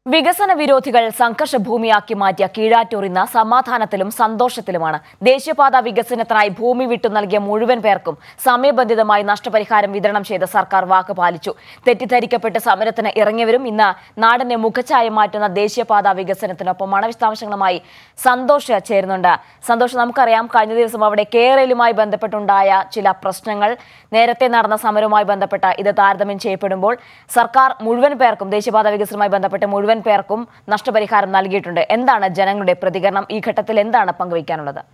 വികസന വിരോധികൾ സംഘർഷ ഭൂമിയാക്കി മാറ്റിയ കീഴാറ്റൂർ ഇന്ന് സമാധാനത്തിലും സന്തോഷത്തിലുമാണ് ദേശീയപാത വികസനത്തിനായി ഭൂമി വിട്ടു നൽകിയ മുഴുവൻ പേർക്കും സമയബന്ധിതമായി നഷ്ടപരിഹാരം വിതരണം ചെയ്ത സർക്കാർ വാക്ക് പാലിച്ചു തെറ്റിദ്ധരിക്കപ്പെട്ട് സമരത്തിന് ഇറങ്ങിയവരും ഇന്ന് നാടിനെ മുഖച്ഛായ മാറ്റുന്ന ദേശീയപാത വികസനത്തിനൊപ്പമാണ് വിശദാംശങ്ങളുമായി സന്തോഷ് ചേരുന്നുണ്ട് സന്തോഷ് നമുക്കറിയാം കഴിഞ്ഞ ദിവസം അവിടെ കേരളയിലുമായി ബന്ധപ്പെട്ടുണ്ടായ ചില പ്രശ്നങ്ങൾ നേരത്തെ നടന്ന സമരവുമായി ബന്ധപ്പെട്ട ഇത് താരതമ്യം ചെയ്യപ്പെടുമ്പോൾ സർക്കാർ മുഴുവൻ പേർക്കും ദേശീയപാത വികസനവുമായി ബന്ധപ്പെട്ട് മുഴുവൻ പേർക്കും നഷ്ടപരിഹാരം നൽകിയിട്ടുണ്ട് എന്താണ് ജനങ്ങളുടെ പ്രതികരണം ഈ ഘട്ടത്തിൽ എന്താണ് പങ്കുവയ്ക്കാനുള്ളത്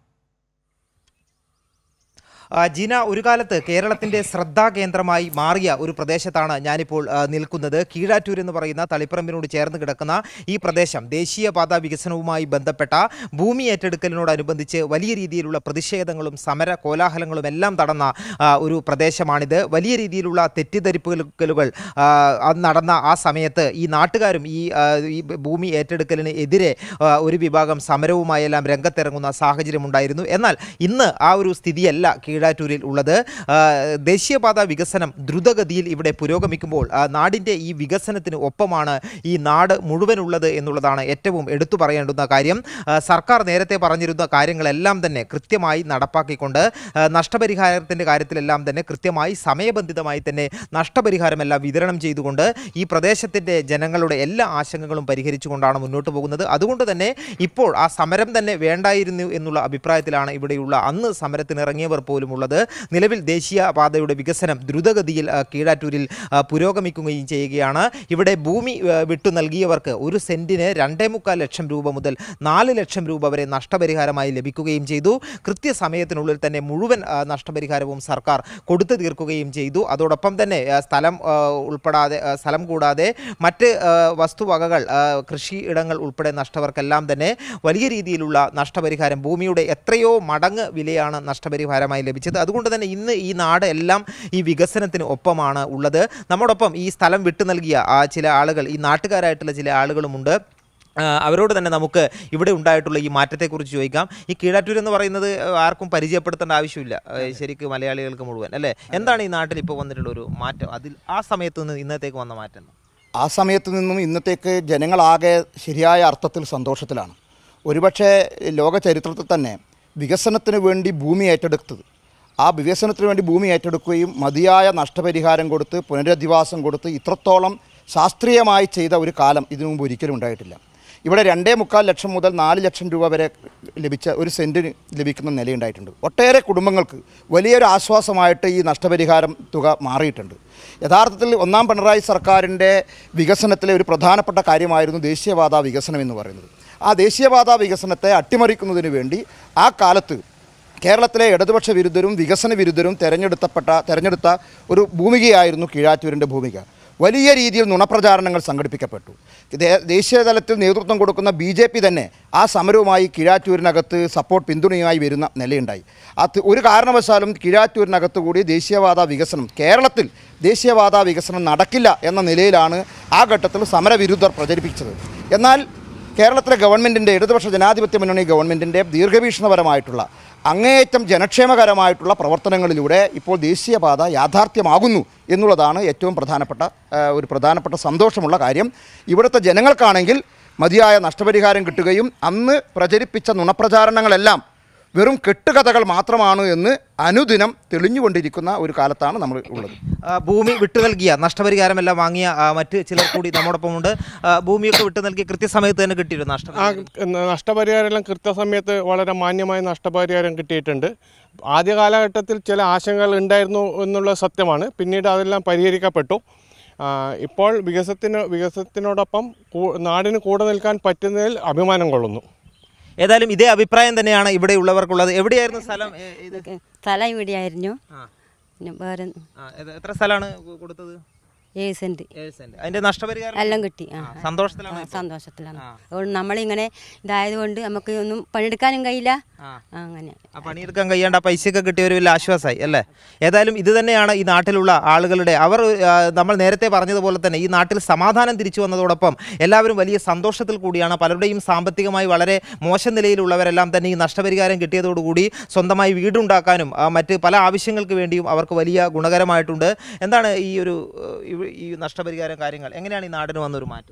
ആ, ജിന ഒരു കാലത്ത് കേരളത്തിന്റെ ശ്രദ്ധാകേന്ദ്രമായി മാറിയ ഒരു പ്രദേശത്താണ് ഞാനിപ്പോൾ ആ, നിൽക്കുന്നത് കീഴാറ്റൂർ എന്ന് പറയുന്ന തളിപ്പറമ്പിനോട് ചേർന്ന് കിടക്കുന്ന ഈ പ്രദേശം ദേശീയപാത വികസനവുമായി ബന്ധപ്പെട്ട ഭൂമി ഏറ്റെടുക്കലിനോടനുബന്ധിച്ച് വലിയ രീതിയിലുള്ള പ്രതിഷേധങ്ങളും സമര കോലാഹലങ്ങളും എല്ലാം നടന്ന ആ, ഒരു പ്രദേശമാണിത് വലിയ രീതിയിലുള്ള തെറ്റിദ്ധരിപ്പുകളുകൾ ആ, അത് നടന്ന ആ സമയത്ത് ഈ നാട്ടുകാരും ഈ ആ, ഈ ഭൂമി ഏറ്റെടുക്കലിന് എതിരെ ആ, ഒരു വിഭാഗം സമരവുമായെല്ലാം രംഗത്തിറങ്ങുന്ന സാഹചര്യമുണ്ടായിരുന്നു എന്നാൽ ഇന്ന് ആ ഒരു സ്ഥിതിയല്ല കീഴാറ്റൂരിൽ ഉള്ളത് ആ, ദേശീയപാത വികസനം ദ്രുതഗതിയിൽ ഇവിടെ പുരോഗമിക്കുമ്പോൾ ആ, നാടിൻ്റെ ഈ വികസനത്തിന് ഒപ്പമാണ് ഈ നാട് മുഴുവനുള്ളത് എന്നുള്ളതാണ് ഏറ്റവും എടുത്തു പറയേണ്ടുന്ന കാര്യം ആ, സർക്കാർ നേരത്തെ പറഞ്ഞിരുന്ന കാര്യങ്ങളെല്ലാം തന്നെ കൃത്യമായി നടപ്പാക്കിക്കൊണ്ട് ആ, നഷ്ടപരിഹാരത്തിൻ്റെ കാര്യത്തിലെല്ലാം തന്നെ കൃത്യമായി സമയബന്ധിതമായി തന്നെ നഷ്ടപരിഹാരമെല്ലാം വിതരണം ചെയ്തുകൊണ്ട് ഈ പ്രദേശത്തിൻ്റെ ജനങ്ങളുടെ എല്ലാ ആശങ്കകളും പരിഹരിച്ചുകൊണ്ടാണ് മുന്നോട്ട് പോകുന്നത് അതുകൊണ്ട് തന്നെ ഇപ്പോൾ ആ സമരം തന്നെ വേണ്ടായിരുന്നു എന്നുള്ള അഭിപ്രായത്തിലാണ് ഇവിടെയുള്ള അന്ന് സമരത്തിനിറങ്ങിയവർ പോലും ഉള്ളത് നിലവിൽ ദേശീയ പാതയുടെ വികസനം ദ്രുതഗതിയിൽ ആ, കീഴാറ്റൂരിൽ ആ, പുരോഗമിക്കുകയും ചെയ്യുകയാണ് ഇവിടെ ഭൂമി ആ, വിട്ടു നൽകിയവർക്ക് ഒരു സെന്റിന് രണ്ടേ മുക്കാൽ ലക്ഷം രൂപ മുതൽ നാല് ലക്ഷം രൂപ വരെ നഷ്ടപരിഹാരമായി ലഭിക്കുകയും ചെയ്തു കൃത്യസമയത്തിനുള്ളിൽ തന്നെ മുഴുവൻ ആ, നഷ്ടപരിഹാരവും സർക്കാർ കൊടുത്തു തീർക്കുകയും ചെയ്തു അതോടൊപ്പം തന്നെ ആ, സ്ഥലം ആ, ഉൾപ്പെടാതെ ആ, സ്ഥലം കൂടാതെ മറ്റ് ആ, വസ്തുവകകൾ ആ, കൃഷിയിടങ്ങൾ ഉൾപ്പെടെ നഷ്ടവർക്കെല്ലാം തന്നെ വലിയ രീതിയിലുള്ള നഷ്ടപരിഹാരം ഭൂമിയുടെ എത്രയോ മടങ്ങ് വിലയാണ് നഷ്ടപരിഹാരമായി ലഭിച്ചത് അതുകൊണ്ട് തന്നെ ഇന്ന് ഈ നാട് എല്ലാം ഈ വികസനത്തിന് ഒപ്പമാണ് ഉള്ളത് നമ്മോടൊപ്പം ഈ സ്ഥലം വിട്ടു നൽകിയ ആ ചില ആളുകൾ ഈ നാട്ടുകാരായിട്ടുള്ള ചില ആളുകളുമുണ്ട് ആ, അവരോട് തന്നെ നമുക്ക് ഇവിടെ ഉണ്ടായിട്ടുള്ള ഈ മാറ്റത്തെക്കുറിച്ച് ചോദിക്കാം ഈ കീഴാറ്റൂർ എന്ന് പറയുന്നത് ആർക്കും പരിചയപ്പെടുത്തേണ്ട ആവശ്യമില്ല ഏ, ശരിക്കും മലയാളികൾക്ക് മുഴുവൻ അല്ലേ എന്താണ് ഈ നാട്ടിൽ ഇപ്പോൾ വന്നിട്ടുള്ള ഒരു മാറ്റം അതിൽ ആ സമയത്ത് നിന്ന് ഇന്നത്തേക്ക് വന്ന മാറ്റം എന്താ? ആ സമയത്ത് നിന്നും ഇന്നത്തേക്ക് ജനങ്ങളാകെ ശരിയായ അർത്ഥത്തിൽ സന്തോഷത്തിലാണ് ഒരുപക്ഷെ ലോക ചരിത്രത്തിൽ തന്നെ വികസനത്തിന് വേണ്ടി ഭൂമി ഏറ്റെടുത്തത് ആ വികസനത്തിന് വേണ്ടി ഭൂമി ഏറ്റെടുക്കുകയും മതിയായ നഷ്ടപരിഹാരം കൊടുത്ത് പുനരധിവാസം കൊടുത്ത് ഇത്രത്തോളം ശാസ്ത്രീയമായി ചെയ്ത ഒരു കാലം ഇതിനു മുമ്പ് ഒരിക്കലും ഉണ്ടായിട്ടില്ല ഇവിടെ രണ്ടേ മുക്കാൽ ലക്ഷം മുതൽ നാല് ലക്ഷം രൂപ വരെ ലഭിച്ച ഒരു സെൻറ്റിന് ലഭിക്കുന്ന നിലയുണ്ടായിട്ടുണ്ട് ഒട്ടേറെ കുടുംബങ്ങൾക്ക് വലിയൊരു ആശ്വാസമായിട്ട് ഈ നഷ്ടപരിഹാരം തുക മാറിയിട്ടുണ്ട് യഥാർത്ഥത്തിൽ ഒന്നാം പിണറായി സർക്കാരിൻ്റെ വികസനത്തിലെ ഒരു പ്രധാനപ്പെട്ട കാര്യമായിരുന്നു ദേശീയപാത വികസനം എന്ന് പറയുന്നത് ആ ദേശീയപാത വികസനത്തെ അട്ടിമറിക്കുന്നതിന് വേണ്ടി ആ കാലത്ത് കേരളത്തിലെ ഇടതുപക്ഷ വിരുദ്ധരും വികസന വിരുദ്ധരും തെരഞ്ഞെടുത്തപ്പെട്ട തെരഞ്ഞെടുത്ത ഒരു ഭൂമികയായിരുന്നു കീഴാറ്റൂരിൻ്റെ ഭൂമിക വലിയ രീതിയിൽ നുണപ്രചാരണങ്ങൾ സംഘടിപ്പിക്കപ്പെട്ടു ദേ- ദേശീയ തലത്തിൽ നേതൃത്വം കൊടുക്കുന്ന ബി ജെ പി തന്നെ ആ സമരവുമായി കീഴാറ്റൂരിനകത്ത് സപ്പോർട്ട് പിന്തുണയുമായി വരുന്ന നിലയുണ്ടായി അത് ഒരു കാരണവശാലും കീഴാറ്റൂരിനകത്ത് കൂടി ദേശീയവാദ വികസനം കേരളത്തിൽ ദേശീയവാദ വികസനം നടക്കില്ല എന്ന നിലയിലാണ് ആ ഘട്ടത്തിൽ സമരവിരുദ്ധർ പ്രചരിപ്പിച്ചത് എന്നാൽ കേരളത്തിലെ ഗവൺമെൻറ്റിൻ്റെ ഇടതുപക്ഷ ജനാധിപത്യ മുന്നണി ഗവൺമെൻറ്റിൻ്റെ ദീർഘവീക്ഷണപരമായിട്ടുള്ള അങ്ങേയറ്റം ജനക്ഷേമകരമായിട്ടുള്ള പ്രവർത്തനങ്ങളിലൂടെ ഇപ്പോൾ ദേശീയപാത യാഥാർത്ഥ്യമാകുന്നു എന്നുള്ളതാണ് ഏറ്റവും പ്രധാനപ്പെട്ട ആ, ഒരു പ്രധാനപ്പെട്ട സന്തോഷമുള്ള കാര്യം ഇവിടുത്തെ ജനങ്ങൾക്കാണെങ്കിൽ മതിയായ നഷ്ടപരിഹാരം കിട്ടുകയും അന്ന് പ്രചരിപ്പിച്ച നുണപ്രചാരണങ്ങളെല്ലാം വെറും കെട്ടുകഥകൾ മാത്രമാണ് എന്ന് അനുദിനം തെളിഞ്ഞുകൊണ്ടിരിക്കുന്ന ഒരു കാലത്താണ് നമ്മൾ ഉള്ളത് ആ, ഭൂമി വിട്ടു നൽകിയ നഷ്ടപരിഹാരമെല്ലാം വാങ്ങിയ ആ, മറ്റ് ചിലർ കൂടി നമ്മോടൊപ്പമുണ്ട് ആ, ഭൂമിയൊക്കെ വിട്ടു നൽകിയ കൃത്യസമയത്ത് തന്നെ കിട്ടിയിരുന്നു ആ നഷ്ടപരിഹാരം നഷ്ടപരിഹാരമെല്ലാം കൃത്യസമയത്ത് വളരെ മാന്യമായ നഷ്ടപരിഹാരം കിട്ടിയിട്ടുണ്ട് ആദ്യ കാലഘട്ടത്തിൽ ചില ആശങ്കകൾ ഉണ്ടായിരുന്നു എന്നുള്ളത് സത്യമാണ് പിന്നീട് അതെല്ലാം പരിഹരിക്കപ്പെട്ടു ആ, ഇപ്പോൾ വികസനത്തിന് വികസനത്തിനോടൊപ്പം കൂ- നാടിന് കൂടെ നിൽക്കാൻ പറ്റുന്നതിൽ അഭിമാനം കൊള്ളുന്നു ഏതായാലും ഇതേ അഭിപ്രായം തന്നെയാണ് ഇവിടെ ഉള്ളവർക്കുള്ളത് എവിടെയായിരുന്നു സ്ഥലം ഏ, ഇത് സ്ഥലം ഇവിടെയായിരുന്നു ആ. പിന്നെ വേറെ ആ, ഇത് എത്ര സ്ഥലമാണ് കൊടുത്തത് ഏഴ് സെന്റ് ഏഴ് സെന്റ് അതിന്റെ നഷ്ടപരിഹാരം എല്ലാം കിട്ടി ആ ആ, സന്തോഷത്തിലാണ് ആ, സന്തോഷത്തിലാണ് അതുകൊണ്ട് നമ്മളിങ്ങനെ ഇതായതുകൊണ്ട് നമുക്ക് ഒന്നും പണിയെടുക്കാനും കഴിയില്ല ആ. ആ, അങ്ങനെ ആ പണിയെടുക്കാൻ കഴിയേണ്ട ആ പൈസയൊക്കെ കിട്ടിയ ഒരു വലിയ ആശ്വാസമായി അല്ലേ ഏതായാലും ഇത് തന്നെയാണ് ഈ നാട്ടിലുള്ള ആളുകളുടെ അവർ ആ, നമ്മൾ നേരത്തെ പറഞ്ഞതുപോലെ തന്നെ ഈ നാട്ടിൽ സമാധാനം തിരിച്ചു വന്നതോടൊപ്പം എല്ലാവരും വലിയ സന്തോഷത്തിൽ കൂടിയാണ് പലരുടെയും സാമ്പത്തികമായി വളരെ മോശം നിലയിലുള്ളവരെല്ലാം തന്നെ ഈ നഷ്ടപരിഹാരം കിട്ടിയതോടുകൂടി സ്വന്തമായി വീടുണ്ടാക്കാനും ആ, മറ്റ് പല ആവശ്യങ്ങൾക്ക് വേണ്ടിയും അവർക്ക് വലിയ ഗുണകരമായിട്ടുണ്ട് എന്താണ് ഈ ഒരു ഏഹ്, ഈ- ഈ നഷ്ടപരിഹാരം കാര്യങ്ങൾ എങ്ങനെയാണ് ഈ നാടിന് വന്നൊരു മാറ്റം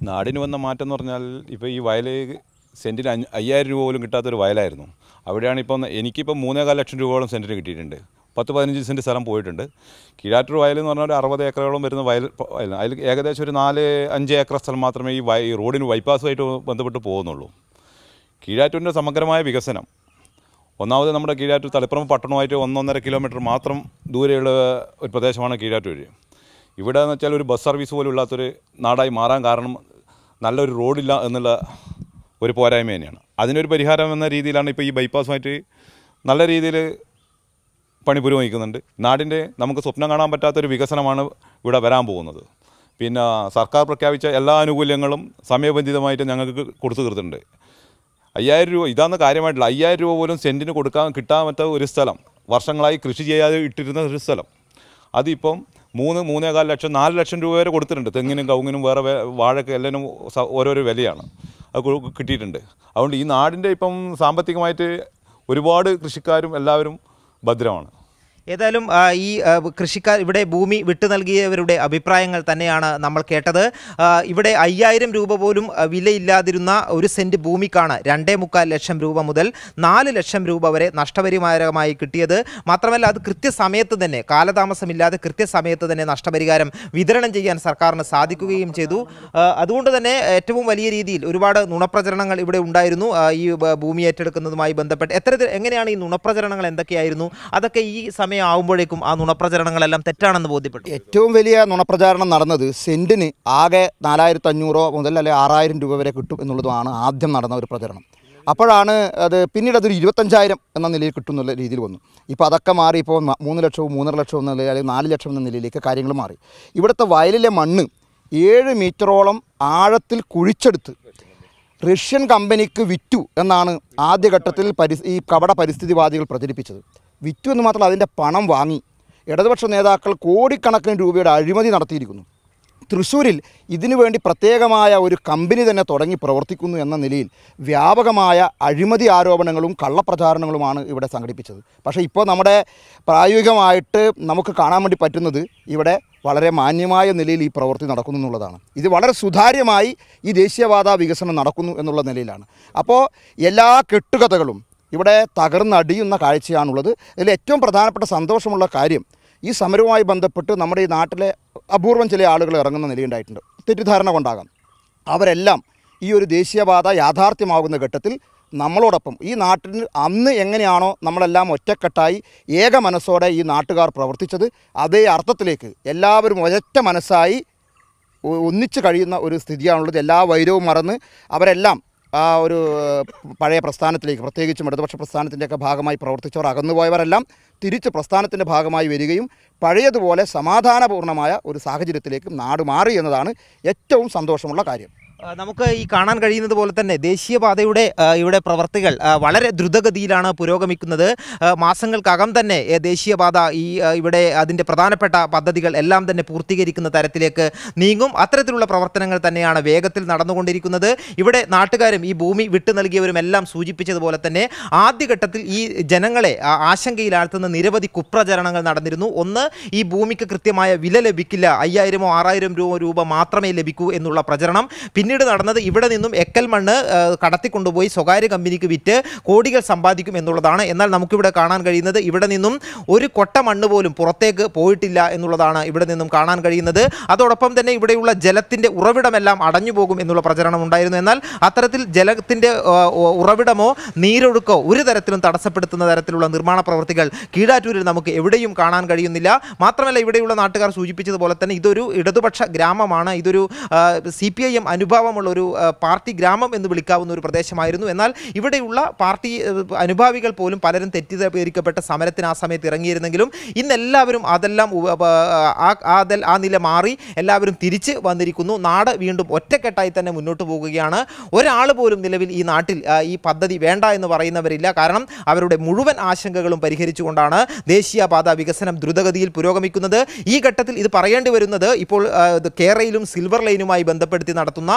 നാടിന് വന്ന മാറ്റം എന്ന് പറഞ്ഞാൽ ഇപ്പോൾ ഈ വയൽ സെൻറ്റിന് അഞ്ഞ് അയ്യായിരം രൂപ പോലും കിട്ടാത്തൊരു വയലായിരുന്നു അവിടെയാണ് ഇപ്പം എനിക്കിപ്പോൾ മൂന്നേകാൽ ലക്ഷം രൂപയോളം സെൻറ്റിന് കിട്ടിയിട്ടുണ്ട് പത്ത് പതിനഞ്ച് സെൻറ്റ് സ്ഥലം പോയിട്ടുണ്ട് കീഴാറ്റൂർ വയൽ എന്ന് പറഞ്ഞാൽ ഒരു അറുപത് ഏക്കറോളം വരുന്ന വയൽ വയലാണ് അതിൽ ഏകദേശം ഒരു നാല് അഞ്ച് ഏക്കർ സ്ഥലം മാത്രമേ ഈ വയ ഈ റോഡിന് ബൈപ്പാസുമായിട്ട് ബന്ധപ്പെട്ട് പോകുന്നുള്ളൂ കീഴാറ്റൂരിൻ്റെ സമഗ്രമായ വികസനം ഒന്നാമത് നമ്മുടെ കീഴാറ്റൂർ തളിപ്പുറം പട്ടണമായിട്ട് ഒന്നൊന്നര കിലോമീറ്റർ മാത്രം ദൂരെയുള്ള ഒരു പ്രദേശമാണ് കീഴാറ്റൂർ ഇവിടെ എന്ന് വെച്ചാൽ ഒരു ബസ് സർവീസ് പോലും ഇല്ലാത്തൊരു നാടായി മാറാൻ കാരണം നല്ലൊരു റോഡില്ല എന്നുള്ള ഒരു പോരായ്മ തന്നെയാണ് അതിനൊരു പരിഹാരം എന്ന രീതിയിലാണ് ഇപ്പോൾ ഈ ബൈപ്പാസുമായിട്ട് നല്ല രീതിയിൽ പണി പുരോഗമിക്കുന്നുണ്ട് നാടിൻ്റെ നമുക്ക് സ്വപ്നം കാണാൻ പറ്റാത്തൊരു വികസനമാണ് ഇവിടെ വരാൻ പോകുന്നത് പിന്നെ സർക്കാർ പ്രഖ്യാപിച്ച എല്ലാ ആനുകൂല്യങ്ങളും സമയബന്ധിതമായിട്ട് ഞങ്ങൾക്ക് കൊടുത്തു തീർത്തിട്ടുണ്ട് അയ്യായിരം രൂപ ഇതാന്ന് കാര്യമായിട്ടില്ല അയ്യായിരം രൂപ പോലും സെൻറ്റിന് കൊടുക്കാൻ കിട്ടാൻ പറ്റാത്ത ഒരു സ്ഥലം വർഷങ്ങളായി കൃഷി ചെയ്യാതെ ഇട്ടിരുന്ന ഒരു സ്ഥലം അതിപ്പം മൂന്ന് മൂന്നേകാൽ ലക്ഷം നാല് ലക്ഷം രൂപ വരെ കൊടുത്തിട്ടുണ്ട് തെങ്ങിനും കവുങ്ങിനും വേറെ വേ- വാഴയ്ക്ക് എല്ലാനും സ- ഓരോരോ വിലയാണ് അത് കൊ- കിട്ടിയിട്ടുണ്ട് അതുകൊണ്ട് ഈ നാടിൻ്റെ ഇപ്പം സാമ്പത്തികമായിട്ട് ഒരുപാട് കൃഷിക്കാരും എല്ലാവരും ഭദ്രമാണ് ഏതായാലും ആ, ഈ ആ, കൃഷിക്കാർ ഇവിടെ ഭൂമി വിട്ടു നൽകിയവരുടെ അഭിപ്രായങ്ങൾ തന്നെയാണ് നമ്മൾ കേട്ടത് ആ, ഇവിടെ അയ്യായിരം രൂപ പോലും ആ, വിലയില്ലാതിരുന്ന ഒരു സെന്റ് ഭൂമിക്കാണ് രണ്ടേ മുക്കാൽ ലക്ഷം രൂപ മുതൽ നാല് ലക്ഷം രൂപ വരെ നഷ്ടപരിഹാരമായി കിട്ടിയത് മാത്രമല്ല അത് കൃത്യസമയത്ത് തന്നെ കാലതാമസമില്ലാതെ കൃത്യസമയത്ത് തന്നെ നഷ്ടപരിഹാരം വിതരണം ചെയ്യാൻ സർക്കാരിന് സാധിക്കുകയും ചെയ്തു ആ, അതുകൊണ്ട് തന്നെ ഏറ്റവും വലിയ രീതിയിൽ ഒരുപാട് നുണപ്രചരണങ്ങൾ ഇവിടെ ഉണ്ടായിരുന്നു ആ, ഈ ബ- ഭൂമി ഏറ്റെടുക്കുന്നതുമായി ബന്ധപ്പെട്ട് എത്തരത്തിൽ എങ്ങനെയാണ് ഈ നുണപ്രചരണങ്ങൾ എന്തൊക്കെയായിരുന്നു അതൊക്കെ ഈ സമയം ആവുമ്പോഴേക്കും ആ നുണപ്രചരണങ്ങളെല്ലാം തെറ്റാണെന്ന് ബോധ്യപ്പെട്ടു ഏറ്റവും വലിയ നുണപ്രചാരണം നടന്നത് സെൻറ്റിന് ആകെ നാലായിരത്തി അഞ്ഞൂറോ മുതൽ അല്ലെങ്കിൽ ആറായിരം രൂപ വരെ കിട്ടും എന്നുള്ളതുമാണ് ആദ്യം നടന്ന ഒരു പ്രചരണം അപ്പോഴാണ് അത് പിന്നീട് അതൊരു ഇരുപത്തഞ്ചായിരം എന്ന നിലയിൽ കിട്ടും എന്നുള്ള രീതിയിൽ വന്നു ഇപ്പോൾ അതൊക്കെ മാറി ഇപ്പോൾ ന- മൂന്ന് ലക്ഷവും മൂന്നര ലക്ഷവും എന്ന നിലയിൽ അല്ലെങ്കിൽ നാല് ലക്ഷം എന്ന നിലയിലേക്ക് കാര്യങ്ങൾ മാറി ഇവിടുത്തെ വയലിലെ മണ്ണ് ഏഴ് മീറ്ററോളം ആഴത്തിൽ കുഴിച്ചെടുത്ത് റഷ്യൻ കമ്പനിക്ക് വിറ്റു എന്നാണ് ആദ്യഘട്ടത്തിൽ പരിസ് ഈ കപട പരിസ്ഥിതിവാദികൾ പ്രചരിപ്പിച്ചത് വിറ്റു എന്ന് മാത്രമല്ല അതിൻ്റെ പണം വാങ്ങി ഇടതുപക്ഷ നേതാക്കൾ കോടിക്കണക്കിന് രൂപയുടെ അഴിമതി നടത്തിയിരിക്കുന്നു തൃശ്ശൂരിൽ ഇതിനു വേണ്ടി പ്രത്യേകമായ ഒരു കമ്പനി തന്നെ തുടങ്ങി പ്രവർത്തിക്കുന്നു എന്ന നിലയിൽ വ്യാപകമായ അഴിമതി ആരോപണങ്ങളും കള്ളപ്രചാരണങ്ങളുമാണ് ഇവിടെ സംഘടിപ്പിച്ചത് പക്ഷേ ഇപ്പോൾ നമ്മുടെ പ്രായോഗികമായിട്ട് നമുക്ക് കാണാൻ വേണ്ടി പറ്റുന്നത് ഇവിടെ വളരെ മാന്യമായ നിലയിൽ ഈ പ്രവൃത്തി നടക്കുന്നു എന്നുള്ളതാണ് ഇത് വളരെ സുതാര്യമായി ഈ ദേശീയപാത വികസനം നടക്കുന്നു എന്നുള്ള നിലയിലാണ് അപ്പോൾ എല്ലാ കെട്ടുകഥകളും ഇവിടെ തകർന്നടിയുന്ന കാഴ്ചയാണുള്ളത് ഇതിൽ ഏറ്റവും പ്രധാനപ്പെട്ട സന്തോഷമുള്ള കാര്യം ഈ സമരവുമായി ബന്ധപ്പെട്ട് നമ്മുടെ ഈ നാട്ടിലെ അപൂർവം ചില ആളുകൾ ഇറങ്ങുന്ന നിലയുണ്ടായിട്ടുണ്ട് തെറ്റിദ്ധാരണ കൊണ്ടാകാം അവരെല്ലാം ഈ ഒരു ദേശീയപാത യാഥാർത്ഥ്യമാകുന്ന ഘട്ടത്തിൽ നമ്മളോടൊപ്പം ഈ നാട്ടിൽ അന്ന് എങ്ങനെയാണോ നമ്മളെല്ലാം ഒറ്റക്കെട്ടായി ഏക മനസ്സോടെ ഈ നാട്ടുകാർ പ്രവർത്തിച്ചത് അതേ അർത്ഥത്തിലേക്ക് എല്ലാവരും ഒരൊറ്റ മനസ്സായി ഒ- ഒന്നിച്ച് കഴിയുന്ന ഒരു സ്ഥിതിയാണുള്ളത് എല്ലാ വൈരവും മറന്ന് അവരെല്ലാം ആ ഒരു ഏഹ്, പഴയ പ്രസ്ഥാനത്തിലേക്ക് പ്രത്യേകിച്ചും ഇടതുപക്ഷ പ്രസ്ഥാനത്തിൻ്റെയൊക്കെ ഭാഗമായി പ്രവർത്തിച്ചവർ അകന്നുപോയവരെല്ലാം തിരിച്ച് പ്രസ്ഥാനത്തിൻ്റെ ഭാഗമായി വരികയും പഴയതുപോലെ സമാധാനപൂർണ്ണമായ ഒരു സാഹചര്യത്തിലേക്ക് നാട് മാറി എന്നതാണ് ഏറ്റവും സന്തോഷമുള്ള കാര്യം ആ, നമുക്ക് ഈ കാണാൻ കഴിയുന്നത് പോലെ തന്നെ ദേശീയപാതയുടെ ആ, ഇവിടെ പ്രവർത്തികൾ ആ, വളരെ ദ്രുതഗതിയിലാണ് പുരോഗമിക്കുന്നത് ആ, മാസങ്ങൾക്കകം തന്നെ ഏ, ദേശീയപാത ഈ ആ, ഇവിടെ അതിൻ്റെ പ്രധാനപ്പെട്ട പദ്ധതികൾ എല്ലാം തന്നെ പൂർത്തീകരിക്കുന്ന തരത്തിലേക്ക് നീങ്ങും അത്തരത്തിലുള്ള പ്രവർത്തനങ്ങൾ തന്നെയാണ് വേഗത്തിൽ നടന്നുകൊണ്ടിരിക്കുന്നത് ഇവിടെ നാട്ടുകാരും ഈ ഭൂമി വിട്ടു നൽകിയവരും എല്ലാം സൂചിപ്പിച്ചതുപോലെ തന്നെ ആദ്യഘട്ടത്തിൽ ഈ ജനങ്ങളെ ആ, ആശങ്കയിലാഴ്ത്തുന്ന നിരവധി കുപ്രചരണങ്ങൾ നടന്നിരുന്നു ഒന്ന് ഈ ഭൂമിക്ക് കൃത്യമായ വില ലഭിക്കില്ല അയ്യായിരമോ ആറായിരം രൂപ രൂപ മാത്രമേ ലഭിക്കൂ എന്നുള്ള പ്രചരണം പിന്നീട് നടന്നത് ഇവിടെ നിന്നും എക്കൽ മണ്ണ് ആ, കടത്തിക്കൊണ്ടുപോയി സ്വകാര്യ കമ്പനിക്ക് വിറ്റ് കോടികൾ സമ്പാദിക്കും എന്നുള്ളതാണ് എന്നാൽ നമുക്കിവിടെ കാണാൻ കഴിയുന്നത് ഇവിടെ നിന്നും ഒരു കൊട്ട മണ്ണ് പോലും പുറത്തേക്ക് പോയിട്ടില്ല എന്നുള്ളതാണ് ഇവിടെ നിന്നും കാണാൻ കഴിയുന്നത് അതോടൊപ്പം തന്നെ ഇവിടെയുള്ള ജലത്തിൻ്റെ ഉറവിടമെല്ലാം അടഞ്ഞു പോകും എന്നുള്ള പ്രചരണം ഉണ്ടായിരുന്നു എന്നാൽ അത്തരത്തിൽ ജലത്തിൻ്റെ ആ, ഉ- ഉറവിടമോ നീരൊഴുക്കോ ഒരു തരത്തിലും തടസ്സപ്പെടുത്തുന്ന തരത്തിലുള്ള നിർമ്മാണ പ്രവർത്തികൾ കീഴാറ്റൂരിൽ നമുക്ക് എവിടെയും കാണാൻ കഴിയുന്നില്ല മാത്രമല്ല ഇവിടെയുള്ള നാട്ടുകാർ സൂചിപ്പിച്ചതുപോലെ തന്നെ ഇതൊരു ഇടതുപക്ഷ ഗ്രാമമാണ് ഇതൊരു സി പി ഐ എം അനുഭാവമുള്ള ഒരു ആ, പാർട്ടി ഗ്രാമം എന്ന് വിളിക്കാവുന്ന ഒരു പ്രദേശമായിരുന്നു എന്നാൽ ഇവിടെയുള്ള പാർട്ടി ആ, അനുഭാവികൾ പോലും പലരും തെറ്റിദ്ധരിക്കപ്പെട്ട സമരത്തിന് ആ സമയത്ത് ഇറങ്ങിയിരുന്നെങ്കിലും ഇന്ന് എല്ലാവരും അതെല്ലാം ഉപ- ആ, ആ അതിൽ ആ നില മാറി എല്ലാവരും തിരിച്ച് വന്നിരിക്കുന്നു നാട് വീണ്ടും ഒറ്റക്കെട്ടായി തന്നെ മുന്നോട്ട് പോകുകയാണ് ഒരാൾ പോലും നിലവിൽ ഈ നാട്ടിൽ ആ, ഈ പദ്ധതി വേണ്ട എന്ന് പറയുന്നവരില്ല കാരണം അവരുടെ മുഴുവൻ ആശങ്കകളും പരിഹരിച്ചുകൊണ്ടാണ് ദേശീയപാത വികസനം ദ്രുതഗതിയിൽ പുരോഗമിക്കുന്നത് ഈ ഘട്ടത്തിൽ ഇത് പറയേണ്ടി വരുന്നത് ഇപ്പോൾ ആ, ഇത് കേരളയിലും സിൽവർ ലൈനുമായി ബന്ധപ്പെടുത്തി നടത്തുന്ന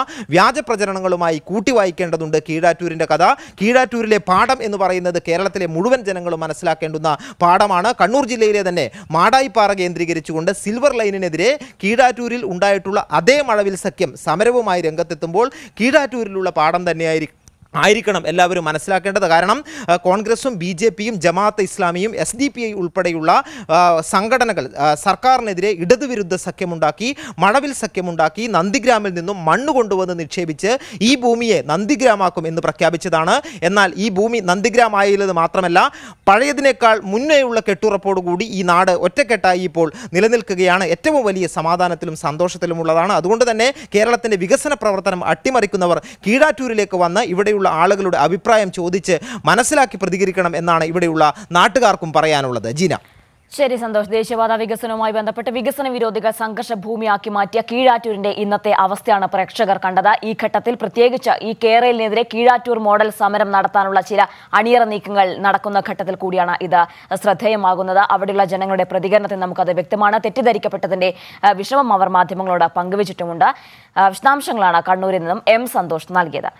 വ്യാജ പ്രചരണങ്ങളുമായി കൂട്ടിവായിക്കേണ്ടതുണ്ട് കീഴാറ്റൂരിന്റെ കഥ കീഴാറ്റൂരിലെ പാഠം എന്ന് പറയുന്നത് കേരളത്തിലെ മുഴുവൻ ജനങ്ങളും മനസ്സിലാക്കേണ്ടുന്ന പാഠമാണ് കണ്ണൂർ ജില്ലയിലെ തന്നെ മാടായിപ്പാറ കേന്ദ്രീകരിച്ചുകൊണ്ട് സിൽവർ ലൈനിനെതിരെ കീഴാറ്റൂരിൽ ഉണ്ടായിട്ടുള്ള അതേ മഴവിൽ സഖ്യം സമരവുമായി രംഗത്തെത്തുമ്പോൾ കീഴാറ്റൂരിലുള്ള പാഠം തന്നെയായിരിക്കും ആയിരിക്കണം എല്ലാവരും മനസ്സിലാക്കേണ്ടത് കാരണം ആ, കോൺഗ്രസും ബി ജെ പിയും ജമാഅത്ത് ഇസ്ലാമിയും എസ് ഡി പി ഐ ഉൾപ്പെടെയുള്ള ആ, സംഘടനകൾ ആ, സർക്കാരിനെതിരെ ഇടതുവിരുദ്ധ സഖ്യമുണ്ടാക്കി മഴവിൽ സഖ്യമുണ്ടാക്കി നന്ദിഗ്രാമിൽ നിന്നും മണ്ണ് കൊണ്ടുവന്ന് നിക്ഷേപിച്ച് ഈ ഭൂമിയെ നന്ദിഗ്രാമാക്കും എന്ന് പ്രഖ്യാപിച്ചതാണ് എന്നാൽ ഈ ഭൂമി നന്ദിഗ്രാമായത് മാത്രമല്ല പഴയതിനേക്കാൾ മുന്നേയുള്ള കെട്ടുറപ്പോടുകൂടി ഈ നാട് ഒറ്റക്കെട്ടായി ഇപ്പോൾ നിലനിൽക്കുകയാണ് ഏറ്റവും വലിയ സമാധാനത്തിലും സന്തോഷത്തിലുമുള്ളതാണ് അതുകൊണ്ട് തന്നെ കേരളത്തിൻ്റെ വികസന പ്രവർത്തനം അട്ടിമറിക്കുന്നവർ കീഴാറ്റൂരിലേക്ക് വന്ന് ഇവിടെയുള്ള ആളുകളുടെ അഭിപ്രായം ചോദിച്ച് മനസ്സിലാക്കി പ്രതികരിക്കണം എന്നാണ് ഇവിടെയുള്ള നാട്ടുകാർക്കും പറയാനുള്ളത് ജീന ശരി സന്തോഷ് ദേശീയപാത വികസനവുമായി ബന്ധപ്പെട്ട് വികസന വിരോധികൾ സംഘർഷ ഭൂമിയാക്കി മാറ്റിയ കീഴാറ്റൂരിന്റെ ഇന്നത്തെ അവസ്ഥയാണ് പ്രേക്ഷകർ കണ്ടത് ഈ ഘട്ടത്തിൽ പ്രത്യേകിച്ച് ഈ കേരളിനെതിരെ കീഴാറ്റൂർ മോഡൽ സമരം നടത്താനുള്ള ചില അണിയറ നീക്കങ്ങൾ നടക്കുന്ന ഘട്ടത്തിൽ കൂടിയാണ് ഇത് ശ്രദ്ധേയമാകുന്നത് അവിടെയുള്ള ജനങ്ങളുടെ പ്രതികരണത്തിൽ നമുക്കത് വ്യക്തമാണ് തെറ്റിദ്ധരിക്കപ്പെട്ടതിന്റെ ആ, വിഷമം അവർ മാധ്യമങ്ങളോട് പങ്കുവച്ചിട്ടുമുണ്ട് ആ, വിശദാംശങ്ങളാണ് കണ്ണൂരിൽ നിന്നും എം സന്തോഷ് നൽകിയത്